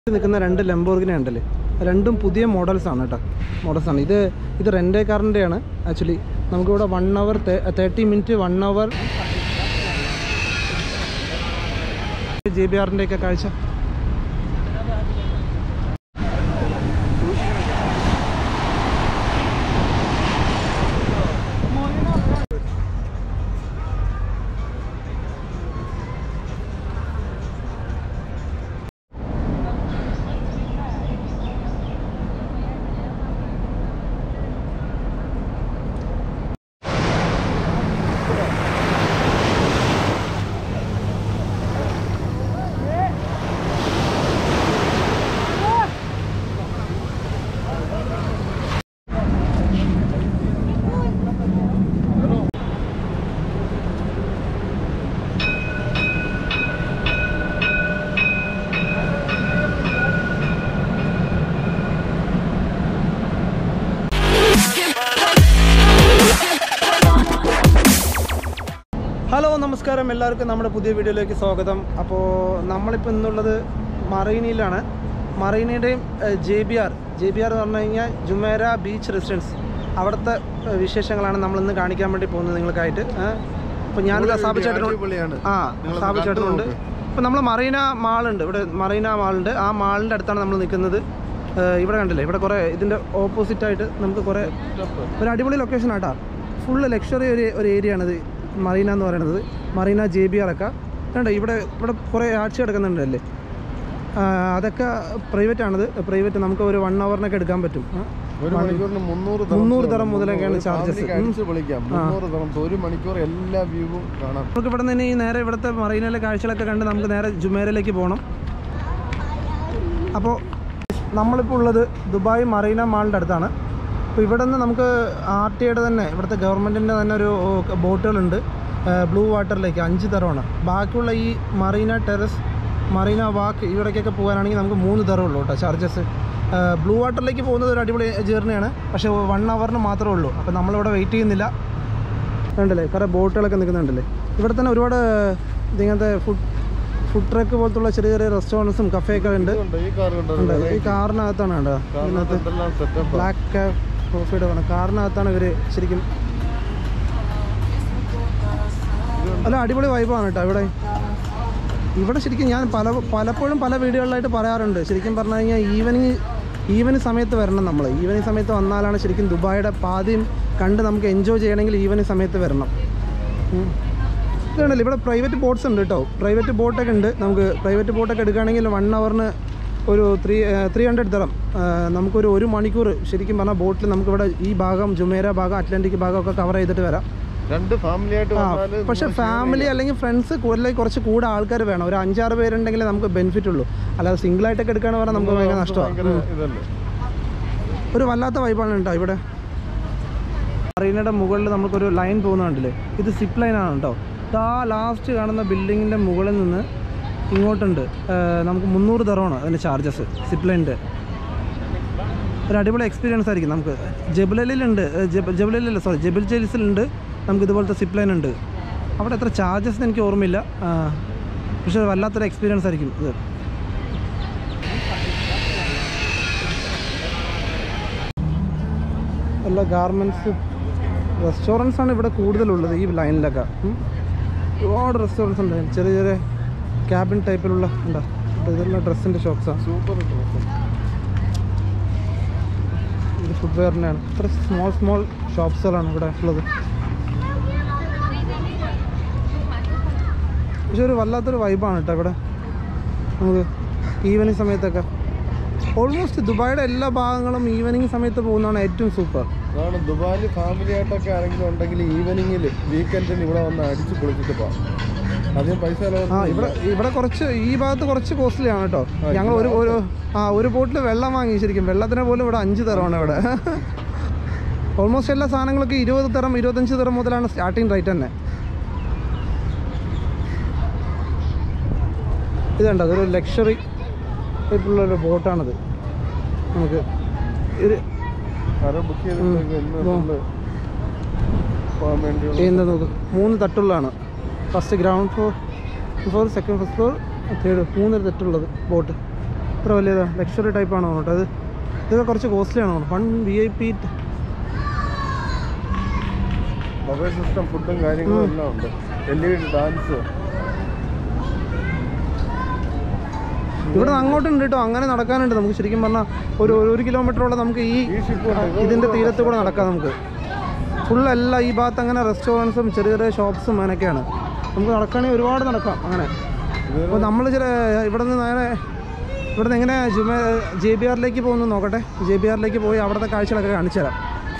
നിൽക്കുന്ന രണ്ട് ലംബോർഗിനി ഉണ്ടല്ലേ രണ്ടും പുതിയ മോഡൽസ് ആണ് കേട്ടോ മോഡൽസ് ആണ് ഇത് ഇത് റെൻഡേ കാറിൻ്റെയാണ് ആക്ച്വലി നമുക്കിവിടെ one hour thirty minute one hour J B ആറിൻ്റെ ഒക്കെ കാഴ്ച ഹലോ നമസ്കാരം എല്ലാവർക്കും നമ്മുടെ പുതിയ വീഡിയോയിലേക്ക് സ്വാഗതം അപ്പോൾ നമ്മളിപ്പോൾ ഇന്നുള്ളത് മറൈനിയിലാണ് മറൈനിയുടെയും J B R J B R എന്ന് പറഞ്ഞു കഴിഞ്ഞാൽ ജുമേര ബീച്ച് റെസിഡൻസ് അവിടുത്തെ ഏഹ്, വിശേഷങ്ങളാണ് നമ്മളിന്ന് കാണിക്കാൻ വേണ്ടി പോകുന്നത് നിങ്ങൾക്കായിട്ട് അപ്പോൾ ഞാനിത് സ്ഥാപിച്ചേട്ടനുണ്ട് അടിപൊളിയാണ് ആ നിങ്ങളത് സ്ഥാപിച്ചേട്ടനുണ്ട് കണ്ടു ഇപ്പം നമ്മൾ മറീന മാളുണ്ട് ഇവിടെ മറീന മാളുണ്ട് ആ മാളിൻ്റെ അടുത്താണ് നമ്മൾ നിൽക്കുന്നത് ഏഹ്, ഇവിടെ കണ്ടില്ലേ ഇവിടെ കുറേ ഇതിൻ്റെ ഓപ്പോസിറ്റായിട്ട് നമുക്ക് കുറേ ഒരു അടിപൊളി ലൊക്കേഷൻ ആട്ടാ ഫുള്ള് ലക്ഷറി ഒരു ഒരു ഏരിയ ആണിത് മറീന എന്ന് പറയുന്നത് മറീന ജെ ബി ആർ ഒക്കെ കണ്ടോ ഇവിടെ ഇവിടെ കുറേ ആഴ്ച കിടക്കുന്നുണ്ടല്ലേ ആ, അതൊക്കെ പ്രൈവറ്റ് ആണിത് പ്രൈവറ്റ് നമുക്ക് ഒരു വൺ അവറിനൊക്കെ എടുക്കാൻ പറ്റും ആ. ഒരു മണിക്കൂറിന് മുന്നൂറ് മുന്നൂറ് തരം മുതലൊക്കെയാണ് ഒരു charges. ഫാമിലിക്ക് അടിച്ച് പൊളിക്കാം മുന്നൂറ് തരം ഒരു മണിക്കൂർ എല്ലാ വ്യൂവും കാണാം നമുക്ക് ഇവിടെ നിന്ന് ഇനി നേരെ ഇവിടുത്തെ മറീനയിലെ കാഴ്ചകളൊക്കെ കണ്ട് നമുക്ക് നേരെ ജുമേരയിലേക്ക് പോകണം അപ്പോൾ നമ്മളിപ്പോൾ ഉള്ളത് ദുബായ് മറീന മാളിൻ്റെ അടുത്താണ് അപ്പോൾ ഇവിടെ നിന്ന് നമുക്ക് ആർ ടി ഐയുടെ തന്നെ ഇവിടുത്തെ ഗവൺമെൻറ്റിൻ്റെ തന്നെ ഒരു ബോട്ടുകളുണ്ട് ബ്ലൂ വാട്ടറിലേക്ക് അഞ്ച് തരമാണ് ബാക്കിയുള്ള ഈ മറീന ടെറസ് മറീന വാക്ക് ഇവിടേക്കൊക്കെ പോകാനാണെങ്കിൽ നമുക്ക് മൂന്ന് തരമുള്ളൂ കേട്ടോ ചാർജസ് ബ്ലൂ വാട്ടറിലേക്ക് പോകുന്നത് ഒരു അടിപൊളി ജേർണിയാണ് പക്ഷേ വൺ അവറിന് മാത്രമേ ഉള്ളൂ അപ്പോൾ നമ്മളിവിടെ വെയിറ്റ് ചെയ്യുന്നില്ല ഉണ്ടല്ലേ കുറേ ബോട്ടുകളൊക്കെ നിൽക്കുന്നുണ്ടല്ലേ ഇവിടെ തന്നെ ഒരുപാട് ഇതിങ്ങനത്തെ ഫുഡ് ഫുഡ് ട്രക്ക് പോലത്തുള്ള ചെറിയ ചെറിയ റെസ്റ്റോറൻറ്റ്സും കഫേയൊക്കെ ഉണ്ട് ഇതുണ്ട്, ഈ കാർ കണ്ടോ ഉണ്ട് ഈ കാറിനകത്താണ് കണ്ടോ ഇതിനകത്ത് എന്തെല്ലാം സെറ്റപ്പ് ബ്ലാക്ക് കോഫിയുടെ വേണം കാറിനകത്താണ് ഇവർ ശരിക്കും അല്ല അടിപൊളി വൈബാണ് കേട്ടോ ഇവിടെ ഇവിടെ ശരിക്കും ഞാൻ പല പലപ്പോഴും പല വീഡിയോകളിലായിട്ട് പറയാറുണ്ട് ശരിക്കും പറഞ്ഞു കഴിഞ്ഞാൽ ഈവനിങ് ഈവനിങ് സമയത്ത് വരണം നമ്മൾ ഈവനിങ് സമയത്ത് വന്നാലാണ് ശരിക്കും ദുബായിയുടെ പാതിയും കണ്ട് നമുക്ക് എൻജോയ് ചെയ്യണമെങ്കിൽ ഈവനിങ് സമയത്ത് വരണം ഉം. ഇതാണല്ലോ ഇവിടെ പ്രൈവറ്റ് ബോട്ട്സ് ഉണ്ട് കേട്ടോ പ്രൈവറ്റ് ബോട്ടൊക്കെ ഉണ്ട് നമുക്ക് പ്രൈവറ്റ് ബോട്ടൊക്കെ എടുക്കുകയാണെങ്കിൽ വൺ അവറിന് ഒരു ത്രീ ത്രീ ഹൺഡ്രഡ് തരം നമുക്കൊരു ഒരു മണിക്കൂർ ശരിക്കും പറഞ്ഞാൽ ബോട്ടിൽ നമുക്കിവിടെ ഈ ഭാഗം ജുമേര ഭാഗം അറ്റ്ലാന്റിക് ഭാഗമൊക്കെ കവർ ചെയ്തിട്ട് വരാം രണ്ട് ഫാമിലി ആയിട്ട് ആ വന്നാല് പക്ഷെ ഫാമിലി അല്ലെങ്കിൽ ഫ്രണ്ട്സ് കൂടുതൽ കുറച്ച് കൂടെ ആൾക്കാർ വേണം ഒരു അഞ്ചാറ് പേരുണ്ടെങ്കിൽ നമുക്ക് ബെനിഫിറ്റ് ഉള്ളൂ അല്ലാതെ സിംഗിൾ ആയിട്ടൊക്കെ എടുക്കുകയാണെന്ന് പറഞ്ഞാൽ നമുക്ക് ഭയങ്കര നഷ്ടമാണ് ഭയങ്കര ഇതല്ലേ ഒരു വല്ലാത്ത വൈബാണ് കേട്ടോ ഇവിടെ മറീനയുടെ മുകളിൽ നമുക്കൊരു ലൈൻ പോകുന്ന കണ്ടില്ലേ ഇത് സിപ്പ് ലൈനാണ് കേട്ടോ ആ ലാസ്റ്റ് കാണുന്ന ബിൽഡിങ്ങിൻ്റെ മുകളിൽ നിന്ന് ഇങ്ങോട്ടുണ്ട് ആ, നമുക്ക് മുന്നൂറ് തറവാണ് അതിൻ്റെ ചാർജസ് സിപ്പ് ലൈനിൻ്റെ ഒരു അടിപൊളി എക്സ്പീരിയൻസ് ആയിരിക്കും നമുക്ക് ജബലലിലുണ്ട് ജബലലില്ല സോറി ജബിൽ ചേൽസിലുണ്ട് നമുക്ക് ഇതുപോലത്തെ സിപ്പ് ലൈൻ ഉണ്ട് അവിടെ എത്ര ചാർജസ് എനിക്ക് ഓർമ്മയില്ല ആ, പക്ഷേ വല്ലാത്തൊരു എക്സ്പീരിയൻസ് ആയിരിക്കും ഇത് എല്ലാ ഗാർമെൻറ്റ്സ് റെസ്റ്റോറൻറ്റ്സ് ആണ് ഇവിടെ കൂടുതലുള്ളത് ഈ ലൈനിലൊക്കെ ഉം. ഒരുപാട് റെസ്റ്റോറൻറ്റ്സ് ഉണ്ട് ചെറിയ ചെറിയ ക്യാബിൻ ടൈപ്പിലുള്ള ഉണ്ടോ ഇതെല്ലാം ഡ്രസ്സിൻ്റെ ഷോപ്സാണ് സൂപ്പർ ഇത് ഫുഡ് വെയറിൻ്റെയാണ് ഇത്ര സ്മോൾ സ്മോൾ ഷോപ്സുകളാണ് ഇവിടെ ഉള്ളത് പക്ഷെ ഒരു വല്ലാത്തൊരു വൈബാണ് കേട്ടോ ഇവിടെ നമുക്ക് ഈവനിങ് സമയത്തൊക്കെ ഓൾമോസ്റ്റ് ദുബായിയുടെ എല്ലാ ഭാഗങ്ങളും ഈവനിങ് സമയത്ത് പോകുന്നതാണ് ഏറ്റവും സൂപ്പർ അതാണ് ദുബായിൽ ഫാമിലി ആയിട്ടൊക്കെ ആരെങ്കിലും ഉണ്ടെങ്കിൽ ഈവനിങ്ങിൽ വീക്കെൻഡിന് ഇവിടെ വന്ന് അടിച്ച് പൊളിച്ചിട്ട് പോവാം അധികം പൈസ ആ ചെലവൊന്നും ഇവിടെ ഇവിടെ കുറച്ച് ഈ ഭാഗത്ത് കുറച്ച് കോസ്റ്റ്ലി ആണ് കേട്ടോ ഞങ്ങൾ ഒരു ഒരു ആ ഒരു ബോട്ടിൽ വെള്ളം വാങ്ങി ശരിക്കും വെള്ളത്തിന് പോലും ഇവിടെ അഞ്ച് തരമാണ് ഇവിടെ ഓൾമോസ്റ്റ് എല്ലാ സാധനങ്ങളൊക്കെ ഇരുപത് തരം ഇരുപത്തഞ്ച് തരം മുതലാണ് സ്റ്റാർട്ടിങ് റേറ്റ് തന്നെ ഇതുണ്ട് അതൊരു ലക്ഷറി ടൈപ്പുള്ള ഒരു ബോട്ടാണത് നമുക്ക് ഇത് ആരോ ബുക്ക് ചെയ്തിട്ടൊക്കെ ഇന്ന് ഫുള്ള് പോകാൻ വേണ്ടിയുള്ള എന്താ നോക്ക് മൂന്ന് തട്ടുള്ളതാണ് first ground floor floor second first floor third മൂന്ന് തട്ടുള്ളത് ബോട്ട് ഇത്ര വലിയതാ ലക്ഷറി ടൈപ്പാണ് തോന്നുന്നു അത് ഇതൊക്കെ കുറച്ച് കോസ്റ്റ്ലി ആണ് തോന്നുന്നു one V I P buffet system ഫുഡും കാര്യങ്ങളും എല്ലാം ഉണ്ട് എൽ ഇ ഡി ഡാൻസ് ഇവിടെ നിന്ന് അങ്ങോട്ടുണ്ട് കേട്ടോ അങ്ങനെ നടക്കാനുണ്ട് നമുക്ക് ശരിക്കും പറഞ്ഞാൽ ഒരു ഒരു- ഒരു കിലോമീറ്ററോളം നമുക്ക് ഈ ഈ ഷിപ്പ് ഉണ്ട് ഇതിൻ്റെ തീരത്ത് കൂടെ നടക്കാം നമുക്ക് ഫുൾ എല്ലാം ഈ ഭാഗത്ത് അങ്ങനെ റെസ്റ്റോറൻറ്റ്സും ചെറിയ ചെറിയ ഷോപ്സും അങ്ങനെയൊക്കെയാണ് നമുക്ക് നടക്കുകയാണെങ്കിൽ ഒരുപാട് നടക്കാം അങ്ങനെ അപ്പോൾ നമ്മൾ ചില ഇവിടെ നിന്ന് നേരെ ഇവിടെ നിന്ന് എങ്ങനെ ജുമ ജെ ബി ആറിലേക്ക് പോകുന്നു നോക്കട്ടെ ജെ ബി ആറിലേക്ക് പോയി അവിടുത്തെ കാഴ്ചകളൊക്കെ കാണിച്ചു തരാം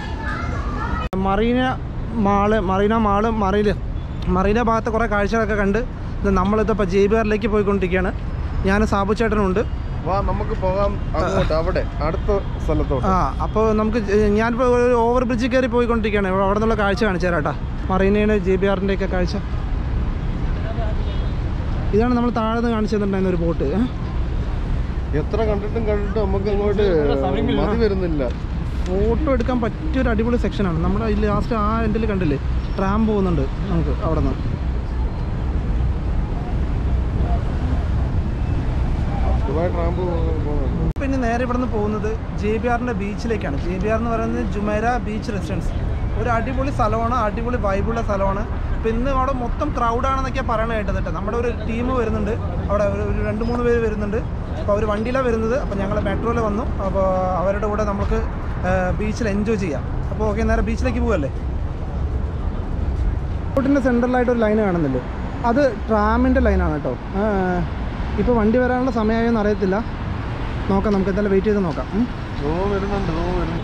മറീന മാള് മറീന മാള് മറയില് മറീന ഭാഗത്ത് കുറേ കാഴ്ചകളൊക്കെ കണ്ട് ഇത് നമ്മളിതിപ്പോൾ ജെ ബി ആറിലേക്ക് പോയിക്കൊണ്ടിരിക്കുകയാണ് ഞാൻ സാബു ചേട്ടനുണ്ട് വാ നമുക്ക് പോകാം അങ്ങോട്ട് അവിടെ അടുത്ത സ്ഥലത്തോട്ട് ആ അപ്പോൾ നമുക്ക് ജ- ഞാനിപ്പോൾ ഒരു ഓവർ ബ്രിഡ്ജിൽ കയറി പോയിക്കൊണ്ടിരിക്കുകയാണ് ഇവിടെ അവിടെ നിന്നുള്ള കാഴ്ച കാണിച്ചു തരാം കേട്ടോ മറീനയുടെ ജെ ബി ആറിൻ്റെ ഒക്കെ കാഴ്ച ഇതാണ് നമ്മൾ താഴെ നിന്ന് കാണിച്ചു തന്നിട്ടുണ്ടായിരുന്ന ഒരു ബോട്ട് എത്ര കണ്ടിട്ടും കണ്ടിട്ടും നമുക്ക് അങ്ങോട്ട് മതി വരുന്നില്ല ഫോട്ടോ എടുക്കാൻ പറ്റിയൊരു അടിപൊളി സെക്ഷനാണ് നമ്മുടെ ഈ ലാസ്റ്റ് ആ എൻഡിൽ കണ്ടില്ലേ ട്രാം പോകുന്നുണ്ട് നമുക്ക് അവിടെ നിന്ന് ദുബായ് ട്രാമ്പ് പോകുന്നുണ്ട് പിന്നെ നേരെ ഇവിടെ നിന്ന് പോകുന്നത് ജെ ബി ആറിൻ്റെ ബീച്ചിലേക്കാണ് ജെ ബി ആർ എന്ന് പറയുന്നത് ജുമൈര ബീച്ച് റെസിഡൻസ് ഒരു അടിപൊളി സ്ഥലമാണ് അടിപൊളി വൈബുള്ള സ്ഥലമാണ് അപ്പോൾ ഇന്ന് അവിടെ മൊത്തം ക്രൗഡാണെന്നൊക്കെ പറയണ കേട്ടത് കേട്ടോ നമ്മുടെ ഒരു ടീം വരുന്നുണ്ട് അവിടെ ഒരു ഒരു രണ്ട് മൂന്ന് പേര് വരുന്നുണ്ട് അപ്പോൾ അവർ വണ്ടിയിലാണ് വരുന്നത് അപ്പോൾ ഞങ്ങൾ മെട്രോയിൽ വന്നു അപ്പോൾ അവരുടെ കൂടെ നമുക്ക് ബീച്ചിൽ എൻജോയ് ചെയ്യാം അപ്പോൾ ഓക്കെ നേരെ ബീച്ചിലേക്ക് പോകല്ലേ റോഡിൻ്റെ സെൻറ്ററിലായിട്ട് ഒരു ലൈൻ കാണുന്നില്ലേ അത് ട്രാമിൻ്റെ ലൈനാണ് കേട്ടോ ഇപ്പോൾ വണ്ടി വരാനുള്ള സമയമായോ എന്ന് അറിയത്തില്ല നോക്കാം നമുക്ക് എന്തായാലും വെയിറ്റ് ചെയ്ത് നോക്കാം ഉം. റോ വരുന്നുണ്ട് റോ വരുന്നുണ്ട്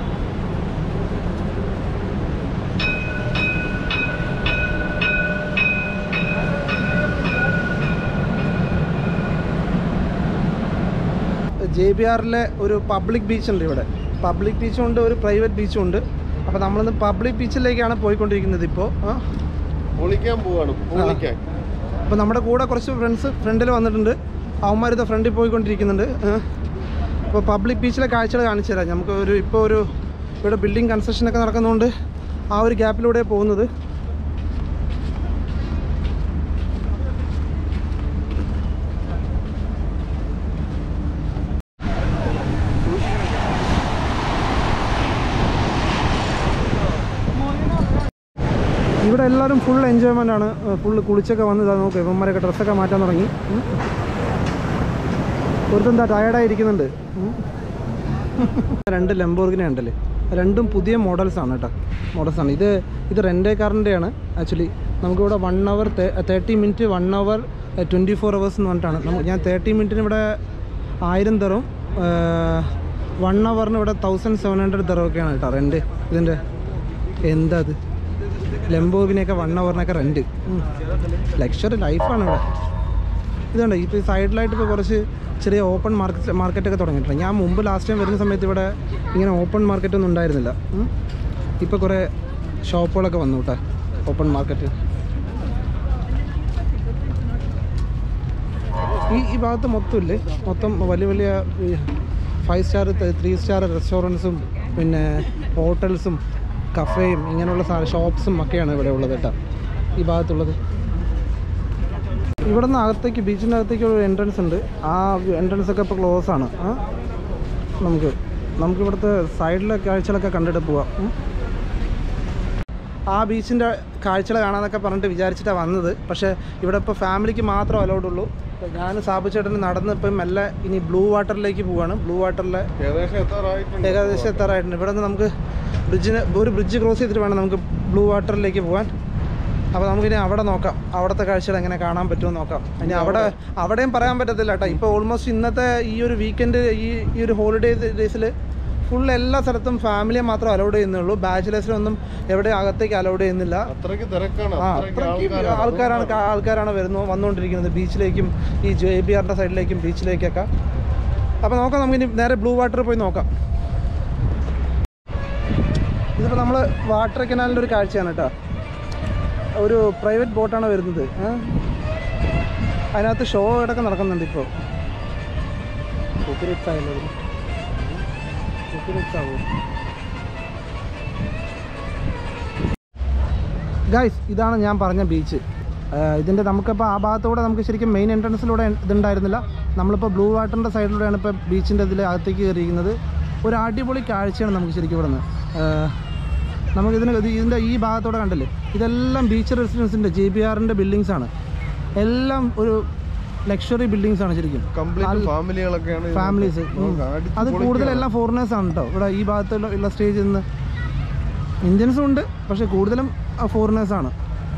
ജെ ബി ആറിലെ ഒരു പബ്ലിക് ബീച്ച് ഉണ്ട് ഇവിടെ പബ്ലിക് ബീച്ചും ഉണ്ട് ഒരു പ്രൈവറ്റ് ബീച്ചും ഉണ്ട് അപ്പോൾ നമ്മളിന്ന് പബ്ലിക് ബീച്ചിലേക്കാണ് പോയിക്കൊണ്ടിരിക്കുന്നത് ഇപ്പോൾ പൊളിക്കാൻ പോവാണ് പൊളിക്കാൻ അപ്പോൾ നമ്മുടെ കൂടെ കുറച്ച് ഫ്രണ്ട്സ് ഫ്രണ്ടിൽ വന്നിട്ടുണ്ട് അവന്മാരിത് ഫ്രണ്ടിൽ പോയിക്കൊണ്ടിരിക്കുന്നുണ്ട് അപ്പോൾ പബ്ലിക് ബീച്ചിലെ കാഴ്ചകൾ കാണിച്ചു തരാം നമുക്ക് ഒരു ഇപ്പോൾ ഒരു ഇവിടെ ബിൽഡിംഗ് കൺസ്ട്രക്ഷനൊക്കെ നടക്കുന്നതുകൊണ്ട് ആ ഒരു ഗ്യാപ്പിലൂടെ പോകുന്നത് ഇവിടെ എല്ലാവരും ഫുൾ എൻജോയ്മെൻ്റ് ആണ് ഫുള്ള് കുളിച്ചൊക്കെ വന്ന് ഇതാ നോക്കുക ഇവന്മാരൊക്കെ ഡ്രസ്സൊക്കെ മാറ്റാൻ തുടങ്ങി ഉം. ഒരുത്തെന്താ ടയർഡായിരിക്കുന്നുണ്ട് രണ്ട് ലംബോർഗിനെ ഉണ്ടല്ലേ രണ്ടും പുതിയ മോഡൽസ് ആണ് കേട്ടോ മോഡൽസ് ആണ് ഇത് ഇത് റെൻറ്റേ കാറിൻ്റെയാണ് ആക്ച്വലി നമുക്കിവിടെ one hour thirty minute one hour twenty four hours എന്ന് പറഞ്ഞിട്ടാണ് നമുക്ക് ഞാൻ തേർട്ടി മിനിറ്റിന് ഇവിടെ ആയിരം തരും വൺ അവറിന് ഇവിടെ തൗസൻഡ് സെവൻ ഹൺഡ്രഡ് തറവൊക്കെയാണ് കേട്ടോ റെൻറ്റ് ഇതിൻ്റെ എന്താ അത് ലംബോഗിനെയൊക്കെ വൺ അവറിനൊക്കെ റെൻറ്റ് ലക്ഷറി ലൈഫാണ് ഇവിടെ ഇതുണ്ട് ഇപ്പോൾ ഈ സൈഡിലായിട്ട് ഇപ്പോൾ കുറച്ച് ചെറിയ ഓപ്പൺ മാർക്കറ്റ് മാർക്കറ്റൊക്കെ തുടങ്ങിയിട്ടുണ്ട് ഞാൻ മുമ്പ് ലാസ്റ്റ് ടൈം വരുന്ന സമയത്ത് ഇവിടെ ഇങ്ങനെ ഓപ്പൺ മാർക്കറ്റ് ഒന്നും ഉണ്ടായിരുന്നില്ല ഇപ്പോൾ കുറേ ഷോപ്പുകളൊക്കെ വന്നു കേട്ടോ ഓപ്പൺ മാർക്കറ്റ് ഈ ഈ ഭാഗത്ത് മൊത്തം ഇല്ലേ മൊത്തം വലിയ വലിയ ഫൈവ് സ്റ്റാർ ത്രീ സ്റ്റാർ റെസ്റ്റോറൻറ്റ്സും പിന്നെ ഹോട്ടൽസും കഫേയും ഇങ്ങനെയുള്ള ഷോപ്സും ഒക്കെയാണ് ഇവിടെ ഉള്ളത് കേട്ടോ ഈ ഭാഗത്തുള്ളത് ഇവിടെ നിന്ന് അകത്തേക്ക് ബീച്ചിൻ്റെ അകത്തേക്ക് ഒരു എൻട്രൻസ് ഉണ്ട് ആ എൻട്രൻസ് ഒക്കെ ഇപ്പോൾ ക്ലോസ് ആണ് ആ നമുക്ക് നമുക്ക് ഇവിടുത്തെ സൈഡിലെ കാഴ്ചകളൊക്കെ കണ്ടിട്ട് പോവാം ഉം. ആ ബീച്ചിൻ്റെ കാഴ്ചകൾ കാണാമെന്നൊക്കെ പറഞ്ഞിട്ട് വിചാരിച്ചിട്ടാണ് വന്നത് പക്ഷേ ഇവിടെ ഇപ്പോൾ ഫാമിലിക്ക് മാത്രം അലൗഡ് ഉള്ളൂ ഞാൻ സാബു ചേട്ടൻ നടന്ന് ഇപ്പം മെല്ലെ ഇനി ബ്ലൂ വാട്ടറിലേക്ക് പോവാണ് ബ്ലൂ വാട്ടറിലെ ഏകദേശം എത്താറായിട്ടുണ്ട് ഏകദേശം എത്താറായിട്ടുണ്ട് ഇവിടെ നിന്ന് നമുക്ക് ബ്രിഡ്ജിന് ഒരു ബ്രിഡ്ജ് ക്രോസ് ചെയ്തിട്ട് വേണം നമുക്ക് ബ്ലൂ വാട്ടറിലേക്ക് പോകാൻ അപ്പോൾ നമുക്കിനി അവിടെ നോക്കാം അവിടുത്തെ കാഴ്ചകൾ എങ്ങനെ കാണാൻ പറ്റുമോ നോക്കാം ഇനി അവിടെ അവിടെയും പറയാൻ പറ്റത്തില്ല കേട്ടോ ഇപ്പോൾ ഓൾമോസ്റ്റ് ഇന്നത്തെ ഈ ഒരു വീക്കെൻഡ് ഈ ഈ ഒരു ഹോളിഡേ ഡേയ്സിൽ ഫുൾ എല്ലാ സ്ഥലത്തും ഫാമിലിയെ മാത്രം അലൗഡ് ചെയ്യുന്നുള്ളൂ ബാച്ചിലേഴ്സിനൊന്നും എവിടെ അകത്തേക്ക് അലൗഡ് ചെയ്യുന്നില്ല അത്രയ്ക്ക് തിരക്കാണ് ആ അത്രയ്ക്ക് അത്രയ്ക്ക് ആൾക്കാരാണ് ആൾക്കാരാണ് കാ- ആൾക്കാരാണ് വരുന്നു വന്നുകൊണ്ടിരിക്കുന്നത് ബീച്ചിലേക്കും ഈ ജെ ബി ആറിൻ്റെ സൈഡിലേക്കും ബീച്ചിലേക്കൊക്കെ അപ്പോൾ നോക്കാം നമുക്കിനി നേരെ ബ്ലൂ വാട്ടർ പോയി നോക്കാം ഇതിപ്പോൾ നമ്മൾ വാട്ടർ കനാലിൻ്റെ ഒരു കാഴ്ചയാണ് കേട്ടോ ഒരു പ്രൈവറ്റ് ബോട്ടാണ് വരുന്നത് ഏ? അതിനകത്ത് ഷോ ഇടയ്ക്ക് നടക്കുന്നുണ്ട് ഇപ്പോൾ കോപ്പിറൈറ്റ്സ് ആയല്ലോ കോപ്പിറൈറ്റ്സ് ആവോ ഗൈസ് ഇതാണ് ഞാൻ പറഞ്ഞ ബീച്ച് ഇതിൻ്റെ നമുക്കിപ്പോൾ ആ ഭാഗത്തൂടെ നമുക്ക് ശരിക്കും മെയിൻ എൻട്രൻസിലൂടെ ഇതുണ്ടായിരുന്നില്ല നമ്മളിപ്പോൾ ബ്ലൂ വാട്ടറിൻ്റെ സൈഡിലൂടെയാണ് ഇപ്പോൾ ബീച്ചിൻ്റെ ഇതിൽ അകത്തേക്ക് കയറിയിരിക്കുന്നത് ഒരു അടിപൊളി കാഴ്ചയാണ് നമുക്ക് ശരിക്കും ഇവിടുന്ന് ഏഹ് നമുക്കിതിന് ഇത് ഇതിൻ്റെ ഈ ഭാഗത്തോടെ കണ്ടില്ലേ ഇതെല്ലാം ബീച്ച് റെസിഡൻസിൻ്റെ ജെ ബി ആറിൻ്റെ ബിൽഡിങ്സ് ആണ് എല്ലാം ഒരു ലക്ഷറി ബിൽഡിങ്സ് ആണ് ശരിക്കും കംപ്ലീറ്റ് ഫാമിലികളൊക്കെയാണ് ഇതിനകത്ത് ഫാമിലീസ് നമുക്ക് അടിച്ച് അത് പൊളിക്കാം. കൂടുതലെല്ലാം ഫോറിനേഴ്സ് ആണ് കേട്ടോ ഇവിടെ ഈ ഭാഗത്തുള്ള ഉള്ള സ്റ്റേജിൽ നിന്ന് ഇന്ത്യൻസും ഉണ്ട് പക്ഷേ കൂടുതലും ഫോറിനേഴ്സ് ആണ്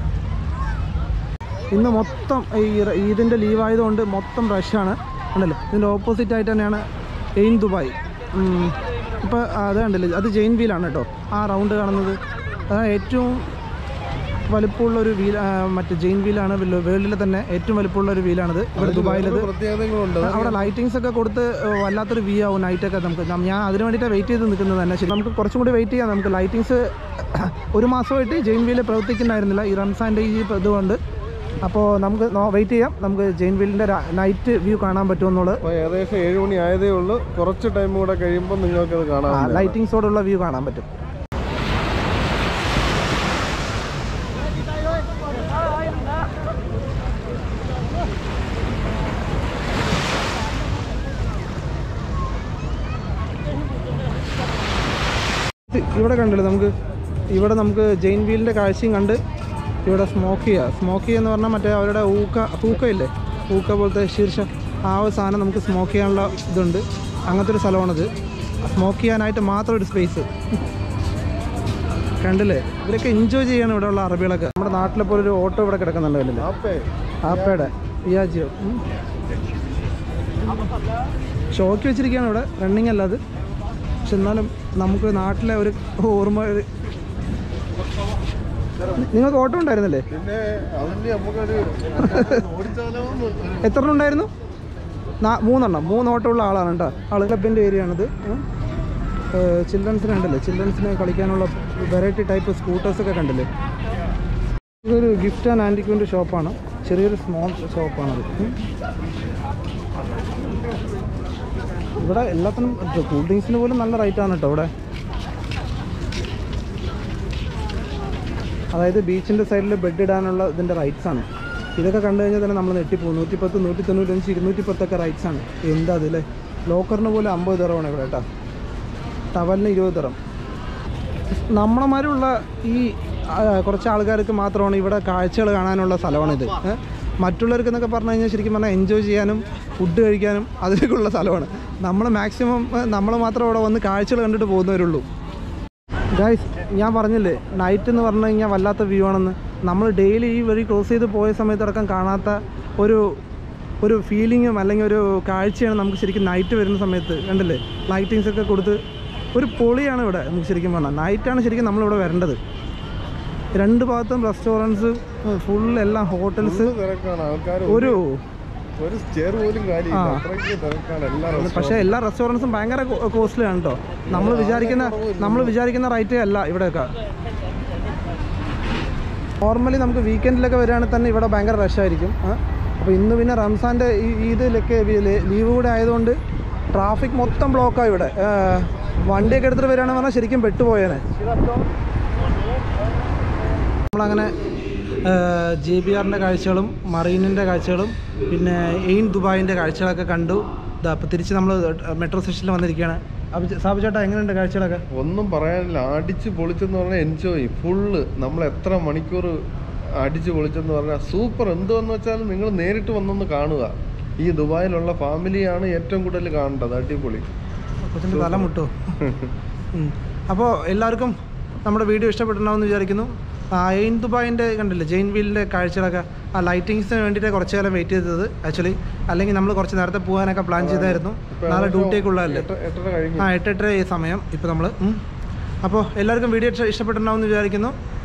ഇന്ന് മൊത്തം ഈ റ- ഈദിൻ്റെ ലീവ് ആയതുകൊണ്ട് മൊത്തം റഷാണ് ഉണ്ടല്ലോ ഇതിൻ്റെ ഓപ്പോസിറ്റ് ആയിട്ട് തന്നെയാണ് എയിൻ ദുബായ് ഇപ്പോൾ അത് കണ്ടില്ലേ അത് ജെയിൻ വീലാണ് കേട്ടോ ആ റൗണ്ട് കാണുന്നത് അതാണ് ഏറ്റവും വലിപ്പമുള്ള ഒരു വീൽ മറ്റേ ജെയിൻ വീലാണ് വേൾഡിലെ തന്നെ ഏറ്റവും വലിപ്പമുള്ള ഒരു വീലാണിത് ഇവിടെ അതിന് ദുബായിലത് വേറൊരു പ്രത്യേകതകളുണ്ട് അവിടെ ലൈറ്റിങ്സ് ഒക്കെ കൊടുത്ത് ഏഹ്, വല്ലാത്തൊരു വ്യൂ ആവും നൈറ്റൊക്കെ നമുക്ക് നം- ഞാൻ അതിന് വേണ്ടിയിട്ട് വെയിറ്റ് ചെയ്ത് നിൽക്കുന്നത് തന്നെ ശരി നമുക്ക് കുറച്ചും കൂടി വെയിറ്റ് ചെയ്യാം നമുക്ക് ലൈറ്റിങ്സ് ഒരു മാസമായിട്ട് ജെയിൻ വീല് പ്രവർത്തിക്കുന്നുണ്ടായിരുന്നില്ല ഈ റംസാൻ്റെ ഈ ഇതുകൊണ്ട് അപ്പോൾ നമുക്ക് വെയിറ്റ് ചെയ്യാം നമുക്ക് ജെയിൻ വീലിൻ്റെ നൈറ്റ് വ്യൂ കാണാൻ പറ്റുമെന്നുള്ളത് അപ്പൊ ഏകദേശം ഏഴ് മണി ആയതേ ഉള്ളൂ കുറച്ച് ടൈം കൂടെ കഴിയുമ്പോൾ നിങ്ങൾക്ക് അത് കാണാം ലൈറ്റിങ്സോടുള്ള വ്യൂ കാണാൻ പറ്റും ഇത് ഇവിടെ കണ്ടില്ലേ നമുക്ക് ഇവിടെ നമുക്ക് ജെയിൻ വീലിൻ്റെ കാഴ്ചയും കണ്ട് ഇവിടെ സ്മോക്ക് ചെയ്യുക സ്മോക്ക് ചെയ്യുക എന്ന് പറഞ്ഞാൽ മറ്റേ അവരുടെ ഊക്ക ഹൂക്ക ഇല്ലേ ഊക്ക പോലത്തെ ശീർഷം ആ ഒരു സാധനം നമുക്ക് സ്മോക്ക് ചെയ്യാനുള്ള ഇതുണ്ട് അങ്ങനത്തെ ഒരു സ്ഥലമാണിത് സ്മോക്ക് ചെയ്യാനായിട്ട് മാത്രം ഒരു സ്പേസ് കണ്ടില്ലേ ഇവരൊക്കെ എൻജോയ് ചെയ്യാണ് ഇവിടെ ഉള്ള അറബികളൊക്കെ നമ്മുടെ നാട്ടിലെ പോലെ ഒരു ഓട്ടോ ഇവിടെ കിടക്കുന്നുണ്ട് കണ്ടില്ലേ ആപ്പേ ആപ്പയുടെ പിയാജിയോ ഷോക്ക് വെച്ചിരിക്കുകയാണ് ഇവിടെ റണ്ണിങ് അല്ല അത് പക്ഷെ എന്നാലും നമുക്ക് നാട്ടിലെ ഒരു ഓർമ്മ ഒരു- നിങ്ങൾക്ക് ഓട്ടോ ഉണ്ടായിരുന്നല്ലേ പിന്നെ അതിന്റെ നമുക്കൊരു ഓടിച്ചാലോ എന്ന് ഒരു എത്ര എണ്ണം ഉണ്ടായിരുന്നു നാ- മൂന്നെണ്ണം മൂന്ന് ഓട്ടോ ഉള്ള ആളാണ് കേട്ടോ ആള് ക്ലബിൻ്റെ ഏരിയ ആണിത് ചിൽഡ്രൻസിന് ഉണ്ടല്ലേ ചിൽഡ്രൻസിന് കളിക്കാനുള്ള വെറൈറ്റി ടൈപ്പ് സ്കൂട്ടേഴ്സൊക്കെ കണ്ടില്ലേ ഇതൊരു ഗിഫ്റ്റ് ആൻഡ് ആൻറ്റിക്വിൻ്റെ ഷോപ്പാണ് ചെറിയൊരു സ്മോൾ ഷോപ്പാണത് ഉം. ഇവിടെ എല്ലാത്തിനും കൂൾ ഡ്രിങ്ക്സിന് പോലും നല്ല റേറ്റാണ് കേട്ടോ ഇവിടെ അതായത് ബീച്ചിൻ്റെ സൈഡിൽ ബെഡ് ഇടാനുള്ള ഇതിൻ്റെ റൈറ്റ്സ് ആണ് ഇതൊക്കെ കണ്ടു കഴിഞ്ഞാൽ തന്നെ നമ്മൾ നെട്ടിപ്പോകും നൂറ്റിപ്പത്ത് നൂറ്റി തൊണ്ണൂറ്റഞ്ച് ഇരുന്നൂറ്റി പത്തൊക്കെ റൈറ്റ്സ് ആണ് എന്താ അതില്ലേ ലോക്കറിന് പോലെ അമ്പത് തരമാണ് ഇവിടെ കേട്ടോ ടവലിന് ഇരുപത് തരം നമ്മളമാരുള്ള ഈ ആ, കുറച്ച് ആൾക്കാർക്ക് മാത്രമാണ് ഇവിടെ കാഴ്ചകൾ കാണാനുള്ള സ്ഥലമാണിത് ഏ? മറ്റുള്ളവർക്ക് എന്നൊക്കെ പറഞ്ഞു കഴിഞ്ഞാൽ ശരിക്കും പറഞ്ഞാൽ എൻജോയ് ചെയ്യാനും ഫുഡ് കഴിക്കാനും അതിലേക്കുള്ള സ്ഥലമാണ് നമ്മൾ മാക്സിമം നമ്മൾ മാത്രം ഇവിടെ വന്ന് കാഴ്ചകൾ കണ്ടിട്ട് പോകുന്നവരുള്ളൂ ഗൈസ് ഞാൻ പറഞ്ഞില്ലേ നൈറ്റ് എന്ന് പറഞ്ഞു കഴിഞ്ഞാൽ വല്ലാത്ത വ്യൂ ആണെന്ന് നമ്മൾ ഡെയിലി ഈ വഴി ക്രോസ് ചെയ്ത് പോയ സമയത്തടക്കം കാണാത്ത ഒരു ഒരു ഫീലിങ്ങും അല്ലെങ്കിൽ ഒരു കാഴ്ചയാണ് നമുക്ക് ശരിക്കും നൈറ്റ് വരുന്ന സമയത്ത് കണ്ടില്ലേ ലൈറ്റിങ്സ് ഒക്കെ കൊടുത്ത് ഒരു പൊളിയാണ് ഇവിടെ നമുക്ക് ശരിക്കും പറഞ്ഞാൽ നൈറ്റാണ് ശരിക്കും നമ്മളിവിടെ വരേണ്ടത് രണ്ട് ഭാഗത്തും റെസ്റ്റോറൻറ്റ്സ് ഫുൾ എല്ലാം ഹോട്ടൽസ് full തിരക്കാണ് ആൾക്കാർ ഒരു ഒരു ചെയർ പോലും കാര്യമില്ല ആ. അത്രയ്ക്ക് തിരക്കാണ് എല്ലാ പക്ഷേ എല്ലാ റെസ്റ്റോറൻറ്റ്സും ഭയങ്കര കോസ്റ്റ്ലി ആണ് കേട്ടോ നമ്മൾ വിചാരിക്കുന്ന നമ്മൾ വിചാരിക്കുന്ന റേറ്റേ അല്ല ഇവിടെയൊക്കെ നോർമലി നമുക്ക് വീക്കെൻഡിലൊക്കെ വരികയാണെങ്കിൽ തന്നെ ഇവിടെ ഭയങ്കര റഷായിരിക്കും അപ്പോൾ ഇന്ന് പിന്നെ റംസാൻ്റെ ഈ ഇതിലൊക്കെ ലീവ് കൂടെ ആയതുകൊണ്ട് ട്രാഫിക് മൊത്തം ബ്ലോക്കാണ് ഇവിടെ ആ, വണ്ടിയൊക്കെ എടുത്തിട്ട് വരികയാണെന്ന് പറഞ്ഞാൽ ശരിക്കും പെട്ടുപോയേനെ നമ്മളങ്ങനെ ജെ ബി ആറിൻ്റെ കാഴ്ചകളും മറീനിൻ്റെ കാഴ്ചകളും പിന്നെ എയിൻ ദുബായിൻ്റെ കാഴ്ചകളൊക്കെ കണ്ടു ഇതാ അപ്പോൾ തിരിച്ച് നമ്മൾ മെട്രോ സ്റ്റേഷനിൽ വന്നിരിക്കുകയാണ് അപ്പോൾ സാബു ചേട്ടാ എങ്ങനെയുണ്ട് കാഴ്ചകളൊക്കെ ഒന്നും പറയാനില്ല അടിച്ച് പൊളിച്ചെന്ന് പറഞ്ഞാൽ എൻജോയ് ഫുള്ള് നമ്മൾ എത്ര മണിക്കൂർ അടിച്ച് പൊളിച്ചെന്ന് പറഞ്ഞാൽ സൂപ്പർ എന്തുവെന്ന് വെച്ചാൽ നിങ്ങൾ നേരിട്ട് വന്നൊന്ന് കാണുക ഈ ദുബായിലുള്ള ഫാമിലിയാണ് ഏറ്റവും കൂടുതൽ കാണേണ്ടത് അടിപൊളി കൊച്ചിൻ്റെ തല മുട്ടോ അപ്പോൾ എല്ലാവർക്കും നമ്മുടെ വീഡിയോ ഇഷ്ടപ്പെട്ടിട്ടുണ്ടാവുമെന്ന് വിചാരിക്കുന്നു ആ, എയിൻ ദുബായിൻ്റെ കണ്ടില്ലേ ജെയിൻ വീലിൻ്റെ കാഴ്ചകളൊക്കെ ആ ലൈറ്റിങ്സിന് വേണ്ടിയിട്ട് കുറച്ച് കാലം വെയിറ്റ് ചെയ്തത് ആക്ച്വലി അല്ലെങ്കിൽ നമ്മൾ കുറച്ച് നേരത്തെ പോകാനൊക്കെ പ്ലാൻ ചെയ്തായിരുന്നു ഇപ്പൊ നാളെ ഏകദേശം ഡ്യൂട്ടിയൊക്കെ ഉള്ളതല്ലേ എട്ട് എട്ടര കഴിഞ്ഞു ആ എട്ടെട്ടര ഈ സമയം ഇപ്പോൾ നമ്മൾ അപ്പോൾ എല്ലാവർക്കും വീഡിയോ ഇഷ്ടപ്പെട്ടിട്ടുണ്ടാവുമെന്ന് വിചാരിക്കുന്നു